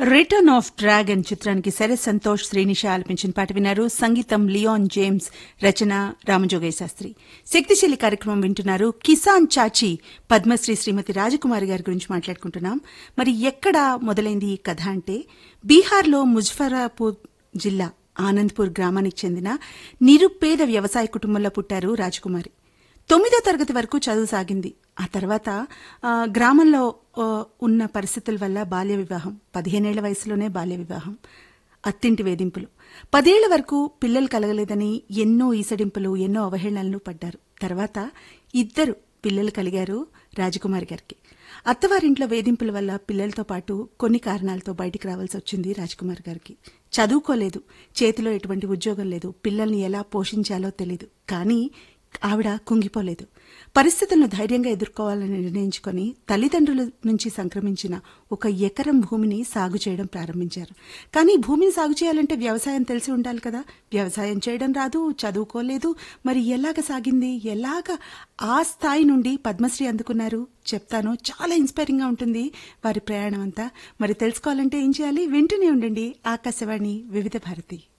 return of dragon చిత్రానికి శరత్ సంతోష్ శ్రీనిష ఆలపించిన పాట విన్నారు సంగీతం లియోన్ జేమ్స్ రచన రామజోగయ్య శాస్త్రి శక్తిశీలి కార్యక్రమం వింటున్నారు కిసాన్ చాచి పద్మశ్రీ శ్రీమతి రాజకుమారి గారి గురించి మాట్లాడుకుంటున్నాం మరి ఎక్కడ మొదలైంది ఈ కథ అంటే బీహార్లో ముజఫరాపూర్ జిల్లా ఆనంద్పూర్ గ్రామానికి చెందిన నిరుపేద వ్యవసాయ కుటుంబంలో పుట్టారు రాజకుమారి తొమ్మిదో తరగతి వరకు చదువు సాగింది ఆ తర్వాత ఆ, గ్రామంలో ఆ, ఉన్న పరిస్థితుల వల్ల బాల్య వివాహం పదిహేనేళ్ల వయసులోనే బాల్య వివాహం అత్తింటి వేధింపులు పదేళ్ల వరకు పిల్లలు కలగలేదని ఎన్నో ఈసడింపులు ఎన్నో అవహేళనలు పడ్డారు తర్వాత ఇద్దరు పిల్లలు కలిగారు రాజకుమారి గారికి అత్తవారింట్లో వేధింపుల వల్ల పిల్లలతో పాటు కొన్ని కారణాలతో బయటికి రావాల్సి వచ్చింది రాజకుమార్ గారికి చదువుకోలేదు చేతిలో ఎటువంటి ఉద్యోగం లేదు పిల్లల్ని ఎలా పోషించాలో తెలీదు కానీ ఆవిడ కుంగిపోలేదు పరిస్థితులను ధైర్యంగా ఎదుర్కోవాలని నిర్ణయించుకొని తల్లిదండ్రుల నుంచి సంక్రమించిన ఒక ఎకరం భూమిని సాగు చేయడం ప్రారంభించారు కానీ భూమిని సాగు చేయాలంటే వ్యవసాయం తెలిసి ఉండాలి కదా వ్యవసాయం చేయడం రాదు చదువుకోలేదు మరి ఎలాగ సాగింది ఎలాగ ఆ స్థాయి నుండి పద్మశ్రీ అందుకున్నారు చెప్తాను చాలా ఇన్స్పైరింగ్ గా ఉంటుంది వారి ప్రయాణం అంతా మరి తెలుసుకోవాలంటే ఏం చేయాలి వింటూనే ఉండండి ఆకాశవాణి వివిధ భారతి